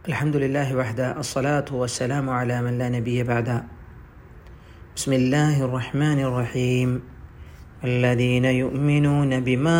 الحمد لله وحده الصلاة والسلام على من لا نبي بعده بسم الله الرحمن الرحيم الذين يؤمنون بما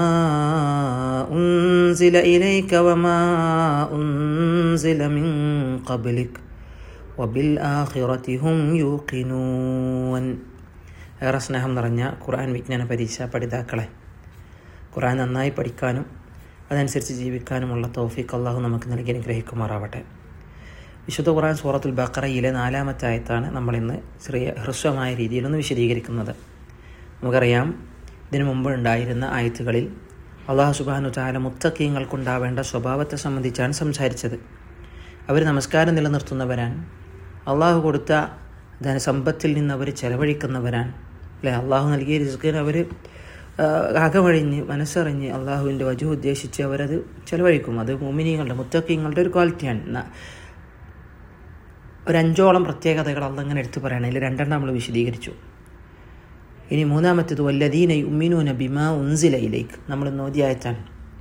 أنزل إليك وما أنزل من قبلك وبالآخرة هم يوقنون ഏറെ സ്നേഹം നിറഞ്ഞ ഖുർആൻ വിജ്ഞാന പരീക്ഷ പഠിതാക്കളെ ഖുർആൻ നന്നായി പഠിക്കാനും അതനുസരിച്ച് ജീവിക്കാനുമുള്ള തൗഫീഖ് അള്ളാഹു നമുക്ക് നൽകി അനുഗ്രഹിക്കുമാറാവട്ടെ വിശുദ്ധ ഖുർആൻ സൂറത്തുൽ ബക്കറയിലെ നാലാമത്തെ ആയത്താണ് നമ്മളിന്ന് ചെറിയ ഹ്രസ്വമായ രീതിയിലൊന്ന് വിശദീകരിക്കുന്നത് നമുക്കറിയാം ഇതിനു മുമ്പ് ഉണ്ടായിരുന്ന ആയത്തുകളിൽ അള്ളാഹു സുബാനു താല മുത്തക്കീങ്ങൾക്കുണ്ടാവേണ്ട സ്വഭാവത്തെ സംബന്ധിച്ചാണ് സംസാരിച്ചത് അവർ നമസ്കാരം നിലനിർത്തുന്നവരാൻ അള്ളാഹു കൊടുത്ത ധനസമ്പത്തിൽ നിന്ന് അവർ ചെലവഴിക്കുന്നവരാൻ അല്ലെ അള്ളാഹു നൽകിയ റിസ്കിന് അവർ അകവഴിഞ്ഞ് മനസ്സറിഞ്ഞ് അള്ളാഹുവിൻ്റെ വജു ഉദ്ദേശിച്ച് അവരത് ചെലവഴിക്കും അത് മോമിനികളുടെ മുത്തക്കിങ്ങളുടെ ഒരു ക്വാളിറ്റിയാണ് ഒരു അഞ്ചോളം പ്രത്യേകതകൾ അള്ളങ്ങനെ എടുത്തു പറയണം അതിൽ രണ്ടെണ്ണം നമ്മൾ വിശദീകരിച്ചു ഇനി മൂന്നാമത്തേത് വല്ലദീന ഉമ്മിനൂന ബിമാ ഉൻസിലയിലേക്ക് നമ്മൾ നോദിയായത്താണ്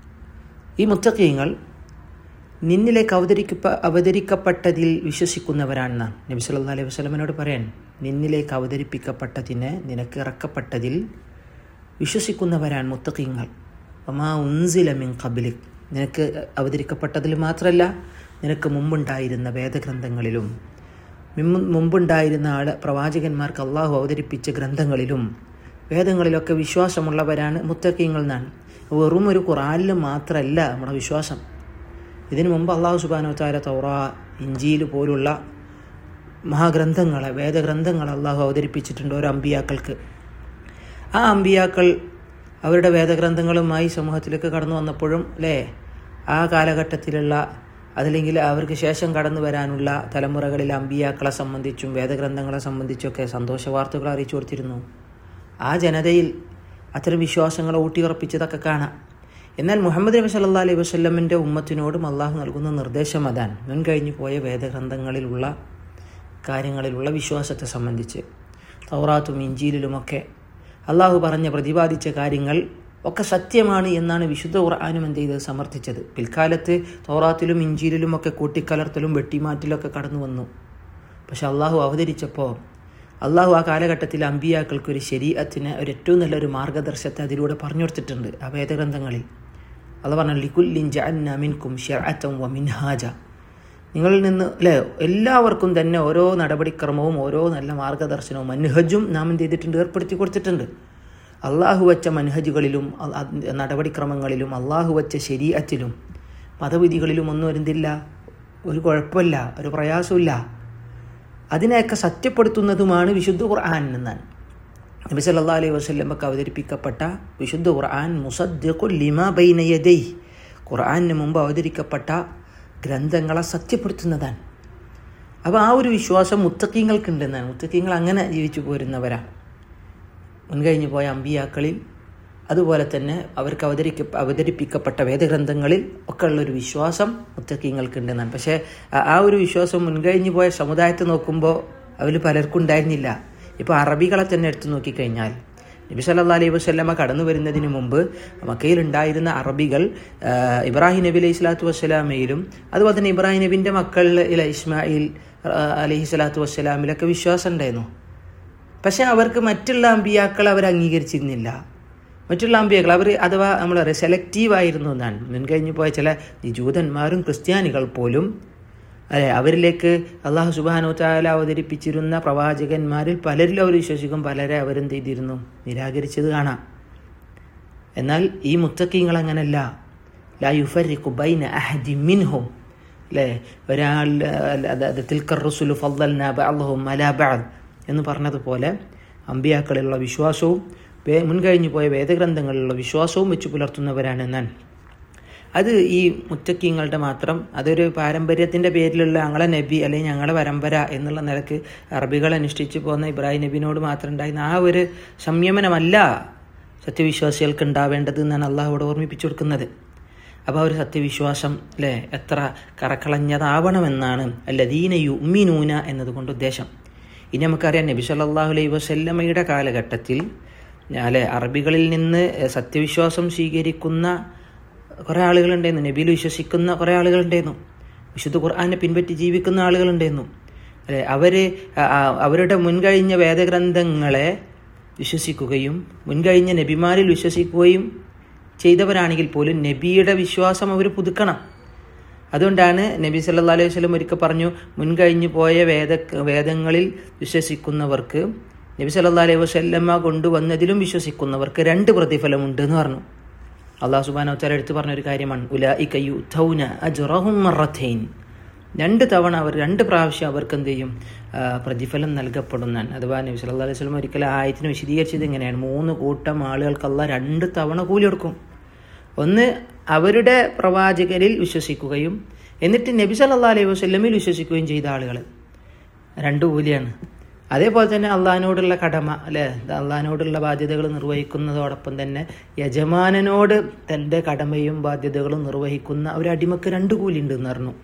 ഈ മുത്തക്കീങ്ങൾ നിന്നിലേക്ക് അവതരിക്കപ്പ അവതരിക്കപ്പെട്ടതിൽ വിശ്വസിക്കുന്നവരാണെന്നാണ് നബി സല്ലാ അലൈഹി വസ്ലമിനോട് പറയാൻ നിന്നിലേക്ക് അവതരിപ്പിക്കപ്പെട്ടതിന് നിനക്ക് ഇറക്കപ്പെട്ടതിൽ വിശ്വസിക്കുന്നവരാണ് മുത്തഖീങ്ങൾ ഒമാ ഉൻസില മിൻ കബിലിക് നിനക്ക് അവതരിക്കപ്പെട്ടതിൽ മാത്രമല്ല നിനക്ക് മുമ്പുണ്ടായിരുന്ന വേദഗ്രന്ഥങ്ങളിലും മുമ്പുണ്ടായിരുന്ന ആൾ പ്രവാചകന്മാർക്ക് അള്ളാഹു അവതരിപ്പിച്ച ഗ്രന്ഥങ്ങളിലും വേദങ്ങളിലൊക്കെ വിശ്വാസമുള്ളവരാണ് മുത്തക്കീങ്ങൾ എന്നാണ് വെറും ഒരു ഖുറാനിൽ മാത്രമല്ല നമ്മുടെ വിശ്വാസം ഇതിനു മുമ്പ് അള്ളാഹു സുബാനു താര തൗറ ഇഞ്ചിയിൽ പോലുള്ള മഹാഗ്രന്ഥങ്ങളെ വേദഗ്രന്ഥങ്ങൾ അള്ളാഹു അവതരിപ്പിച്ചിട്ടുണ്ട് ഓരോ അമ്പിയാക്കൾക്ക് ആ അമ്പിയാക്കൾ അവരുടെ വേദഗ്രന്ഥങ്ങളുമായി സമൂഹത്തിലേക്ക് കടന്നു വന്നപ്പോഴും അല്ലേ ആ കാലഘട്ടത്തിലുള്ള അതല്ലെങ്കിൽ അവർക്ക് ശേഷം കടന്നു വരാനുള്ള തലമുറകളിലെ അമ്പിയാക്കളെ സംബന്ധിച്ചും വേദഗ്രന്ഥങ്ങളെ സംബന്ധിച്ചൊക്കെ സന്തോഷ വാർത്തകൾ അറിയിച്ചു കൊടുത്തിരുന്നു ആ ജനതയിൽ അത്തരം വിശ്വാസങ്ങളെ ഊട്ടിയുറപ്പിച്ചതൊക്കെ കാണാം എന്നാൽ മുഹമ്മദ് നബി സല്ലാ അലൈഹി വസ്ലമിൻ്റെ ഉമ്മത്തിനോടും അള്ളാഹു നൽകുന്ന നിർദ്ദേശം അതാണ് മുൻകഴിഞ്ഞു പോയ വേദഗ്രന്ഥങ്ങളിലുള്ള കാര്യങ്ങളിലുള്ള വിശ്വാസത്തെ സംബന്ധിച്ച് തൗറാത്തും ഇഞ്ചിയിലുമൊക്കെ അള്ളാഹു പറഞ്ഞ പ്രതിപാദിച്ച കാര്യങ്ങൾ ഒക്കെ സത്യമാണ് എന്നാണ് വിശുദ്ധ ഖുർആാനും എന്ത് ചെയ്ത് സമർത്ഥിച്ചത് പിൽക്കാലത്ത് തോറാത്തിലും ഇഞ്ചിയിലും ഒക്കെ കൂട്ടിക്കലർത്തലും വെട്ടിമാറ്റിലൊക്കെ കടന്നു വന്നു പക്ഷെ അള്ളാഹു അവതരിച്ചപ്പോൾ അള്ളാഹു ആ കാലഘട്ടത്തിൽ അമ്പിയാക്കൾക്ക് ഒരു ശരീരത്തിന് ഒരു ഏറ്റവും നല്ലൊരു മാർഗദർശത്തെ അതിലൂടെ പറഞ്ഞു കൊടുത്തിട്ടുണ്ട് ആ വേദഗ്രന്ഥങ്ങളിൽ അത് പറഞ്ഞ ലിക്കുല്ലിൻ ജഅന്നമിൻകും ഷെഅത്തം വ മിൻഹാജ നിങ്ങളിൽ നിന്ന് അല്ലേ എല്ലാവർക്കും തന്നെ ഓരോ നടപടിക്രമവും ഓരോ നല്ല മാർഗദർശനവും മൻഹജും നാം എന്ത് ചെയ്തിട്ടുണ്ട് ഏർപ്പെടുത്തി കൊടുത്തിട്ടുണ്ട് അള്ളാഹു വച്ച മൻഹജുകളിലും നടപടിക്രമങ്ങളിലും അള്ളാഹു വച്ച ശരീരത്തിലും മതവിധികളിലും ഒന്നും വരുന്നില്ല ഒരു കുഴപ്പമില്ല ഒരു പ്രയാസമില്ല അതിനെയൊക്കെ സത്യപ്പെടുത്തുന്നതുമാണ് വിശുദ്ധ ഖുർആൻ എന്നാണ് നബി സല്ലാ അലൈഹി വസ്ലമക്ക് അവതരിപ്പിക്കപ്പെട്ട വിശുദ്ധ ഖുർആൻ മുസദ്ദിഖുൽ ലിമാ ബൈനയദൈ ഖുർആന് മുമ്പ് അവതരിക്കപ്പെട്ട ഗ്രന്ഥങ്ങളെ സത്യപ്പെടുത്തുന്നതാണ് അപ്പോൾ ആ ഒരു വിശ്വാസം മുത്തക്കീങ്ങൾക്കുണ്ടെന്നാണ് മുത്തക്കീങ്ങൾ അങ്ങനെ ജീവിച്ചു പോരുന്നവരാണ് മുൻകഴിഞ്ഞു പോയ അമ്പിയാക്കളിൽ അതുപോലെ തന്നെ അവർക്ക് അവതരിക്ക അവതരിപ്പിക്കപ്പെട്ട വേദഗ്രന്ഥങ്ങളിൽ ഒക്കെ ഉള്ളൊരു വിശ്വാസം മുത്തക്കീങ്ങൾക്കുണ്ടെന്നാണ് പക്ഷേ ആ ഒരു വിശ്വാസം മുൻകഴിഞ്ഞു പോയ സമുദായത്തെ നോക്കുമ്പോൾ അവർ പലർക്കും ഉണ്ടായിരുന്നില്ല ഇപ്പോൾ അറബികളെ തന്നെ എടുത്തു നോക്കിക്കഴിഞ്ഞാൽ നബി സല്ലാ അലൈഹി വസ്ലമ കടന്നു വരുന്നതിന് മുമ്പ് മക്കയിലുണ്ടായിരുന്ന അറബികൾ ഇബ്രാഹിം നബി അലൈഹി സ്വലാത്തു വസ്സലാമയിലും അതുപോലെ തന്നെ ഇബ്രാഹിം നബിൻ്റെ മക്കളിൽ ഇസ്മായിൽ അലഹി സ്വലാത്തു വസ്സലാമിലൊക്കെ വിശ്വാസം ഉണ്ടായിരുന്നു പക്ഷെ അവർക്ക് മറ്റുള്ള അമ്പിയാക്കൾ അവർ അംഗീകരിച്ചിരുന്നില്ല മറ്റുള്ള അമ്പിയാക്കൾ അവർ അഥവാ നമ്മൾ പറയുക സെലക്റ്റീവ് ആയിരുന്നു എന്നാണ് മുൻകഴിഞ്ഞു പോയ ചില ജൂതന്മാരും ക്രിസ്ത്യാനികൾ പോലും അല്ലെ അവരിലേക്ക് അള്ളാഹു സുബാനു താല അവതരിപ്പിച്ചിരുന്ന പ്രവാചകന്മാരിൽ പലരിലും അവർ വിശ്വസിക്കും പലരെ അവരെന്ത് ചെയ്തിരുന്നു നിരാകരിച്ചത് കാണാം എന്നാൽ ഈ മുത്തക്കിങ്ങൾ അങ്ങനല്ല ലാ യുഫരിഖു ബൈന അഹദി മിൻഹും അല്ലേ ഒരാൾ തിൽക്കർ റസുലു ഫദ്ദൽന ബഅദഹും അലാ ബഅദ് എന്ന് പറഞ്ഞതുപോലെ അമ്പിയാക്കളിലുള്ള വിശ്വാസവും മുൻകഴിഞ്ഞു പോയ വേദഗ്രന്ഥങ്ങളിലുള്ള വിശ്വാസവും വെച്ച് പുലർത്തുന്നവരാണ് എന്നാണ് അത് ഈ മുത്തക്കിങ്ങളുടെ മാത്രം അതൊരു പാരമ്പര്യത്തിൻ്റെ പേരിലുള്ള ഞങ്ങളെ നബി അല്ലെങ്കിൽ ഞങ്ങളെ പരമ്പര എന്നുള്ള നിലക്ക് അറബികൾ അനുഷ്ഠിച്ചു പോകുന്ന ഇബ്രാഹിം നബിനോട് മാത്രം ഉണ്ടായിരുന്ന ആ ഒരു സംയമനമല്ല സത്യവിശ്വാസികൾക്ക് ഉണ്ടാവേണ്ടത് എന്നാണ് അള്ളാഹുവിടെ ഓർമ്മിപ്പിച്ചു കൊടുക്കുന്നത് അപ്പോൾ ഒരു സത്യവിശ്വാസം അല്ലേ എത്ര കറക്കളഞ്ഞതാവണമെന്നാണ് അല്ലദീന യുമിനൂന എന്നതുകൊണ്ട് ഉദ്ദേശം ഇനി നമുക്കറിയാം നബി സല്ലാഹു അലൈഹി വസല്ലമ്മയുടെ കാലഘട്ടത്തിൽ അല്ലെ അറബികളിൽ നിന്ന് സത്യവിശ്വാസം സ്വീകരിക്കുന്ന കുറേ ആളുകളുണ്ടായിരുന്നു നബിയിൽ വിശ്വസിക്കുന്ന കുറേ ആളുകളുണ്ടായിരുന്നു വിശുദ്ധ ഖുർആാനെ പിൻപറ്റി ജീവിക്കുന്ന ആളുകളുണ്ടെന്നും അല്ലെ അവർ അവരുടെ മുൻകഴിഞ്ഞ വേദഗ്രന്ഥങ്ങളെ വിശ്വസിക്കുകയും മുൻകഴിഞ്ഞ നബിമാരിൽ വിശ്വസിക്കുകയും ചെയ്തവരാണെങ്കിൽ പോലും നബിയുടെ വിശ്വാസം അവർ പുതുക്കണം അതുകൊണ്ടാണ് നബി സല്ലാ അലൈഹി വസ്ലം ഒരിക്കൽ പറഞ്ഞു മുൻകഴിഞ്ഞു പോയ വേദ വേദങ്ങളിൽ വിശ്വസിക്കുന്നവർക്ക് നബി സല്ലാ അലൈഹി വസ്ല്ലമ്മ കൊണ്ടുവന്നതിലും വിശ്വസിക്കുന്നവർക്ക് രണ്ട് പ്രതിഫലമുണ്ട് എന്ന് പറഞ്ഞു അള്ളാഹു സുബാന വച്ചാൽ എടുത്തു പറഞ്ഞൊരു കാര്യമാണ് ഉല അജുറഹും മറത്തൈൻ രണ്ട് തവണ അവർ രണ്ട് പ്രാവശ്യം അവർക്ക് എന്ത് ചെയ്യും പ്രതിഫലം നൽകപ്പെടുന്നതാണ് അഥവാ നബി സല്ലാ അലൈഹി സ്വലം ഒരിക്കലും ആയത്തിന് വിശദീകരിച്ചത് ഇങ്ങനെയാണ് മൂന്ന് കൂട്ടം ആളുകൾക്ക് അല്ല രണ്ട് തവണ കൂലി കൊടുക്കും ഒന്ന് അവരുടെ പ്രവാചകരിൽ വിശ്വസിക്കുകയും എന്നിട്ട് നബി സല്ലാ അലൈഹി വസ്ലമിൽ വിശ്വസിക്കുകയും ചെയ്ത ആളുകൾ രണ്ട് കൂലിയാണ് അതേപോലെ തന്നെ അള്ളഹാനോടുള്ള കടമ അല്ലേ അള്ളഹാനോടുള്ള ബാധ്യതകൾ നിർവഹിക്കുന്നതോടൊപ്പം തന്നെ യജമാനനോട് തൻ്റെ കടമയും ബാധ്യതകളും നിർവഹിക്കുന്ന ഒരു അടിമക്ക് രണ്ട് കൂലി ഉണ്ട് എന്ന് പറഞ്ഞു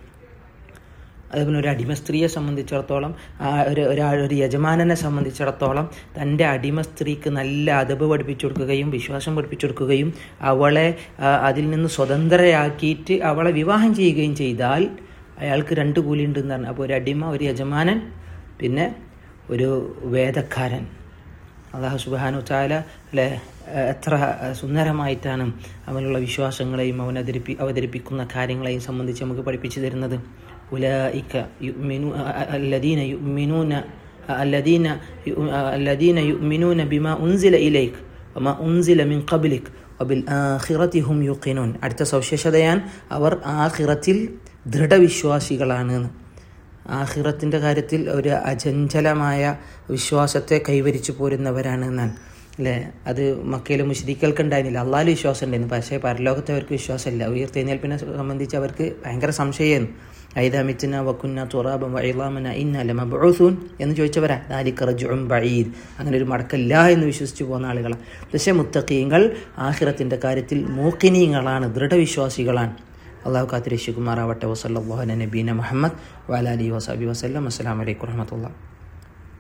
അതേപോലെ ഒരു അടിമ സ്ത്രീയെ സംബന്ധിച്ചിടത്തോളം ഒരു ഒരാൾ ഒരു യജമാനനെ സംബന്ധിച്ചിടത്തോളം തൻ്റെ അടിമ സ്ത്രീക്ക് നല്ല അതബ് പഠിപ്പിച്ചു കൊടുക്കുകയും വിശ്വാസം പഠിപ്പിച്ചു കൊടുക്കുകയും അവളെ അതിൽ നിന്ന് സ്വതന്ത്രയാക്കിയിട്ട് അവളെ വിവാഹം ചെയ്യുകയും ചെയ്താൽ അയാൾക്ക് രണ്ട് കൂലി ഉണ്ടെന്ന് പറഞ്ഞു അപ്പോൾ ഒരു അടിമ ഒരു യജമാനൻ പിന്നെ ഒരു വേദക്കാരൻ അള്ളാഹു സുബാനു ചാല അല്ലെ എത്ര സുന്ദരമായിട്ടാണ് അവനുള്ള വിശ്വാസങ്ങളെയും അവൻ അവതരിപ്പി അവതരിപ്പിക്കുന്ന കാര്യങ്ങളെയും സംബന്ധിച്ച് നമുക്ക് പഠിപ്പിച്ചു തരുന്നത് ഉലായിക്ക യുമിനു അല്ലദീന യുമിനൂന الذين الذين يؤمنون بما أنزل إليك وما أنزل من قبلك وبالآخرة هم يوقنون അടുത്ത സവിശേഷതയാൻ അവർ ആഖിറത്തിൽ ദൃഢവിശ്വാസികളാണ് ആഹിറത്തിൻ്റെ കാര്യത്തിൽ ഒരു അചഞ്ചലമായ വിശ്വാസത്തെ കൈവരിച്ചു പോരുന്നവരാണ് എന്നാണ് അല്ലേ അത് മക്കയിലെ മുഷ്രിക്കൾക്ക് ഉണ്ടായിരുന്നില്ല അള്ളാഹ് വിശ്വാസം ഉണ്ടായിരുന്നു പക്ഷേ പരലോകത്തെ അവർക്ക് വിശ്വാസമില്ല ഉയർത്തെഴുന്നേൽപ്പിനെ സംബന്ധിച്ച് അവർക്ക് ഭയങ്കര സംശയമായിരുന്നു ഐദാമിത്തിന വക്കുന്ന തുറാബം വൈലാമന ഇന്നല മബൂസൂൻ എന്ന് ചോദിച്ചവരാ ദാലിക്കറജും ബഴീദ് അങ്ങനെ ഒരു മടക്കല്ല എന്ന് വിശ്വസിച്ചു പോകുന്ന ആളുകളാണ് പക്ഷേ മുത്തക്കീങ്ങൾ ആഹിറത്തിൻ്റെ കാര്യത്തിൽ മൂക്കിനീങ്ങളാണ് ദൃഢവിശ്വാസികളാണ് അള്ളാഹു കാത്തിരശികുമാറാവട്ടെ വസല്ലാഹു നബീന മുഹമ്മദ് വാലാലി വസാബി വസ്ലം അസ്സാം വലൈക്കും വർഹമത്തുള്ള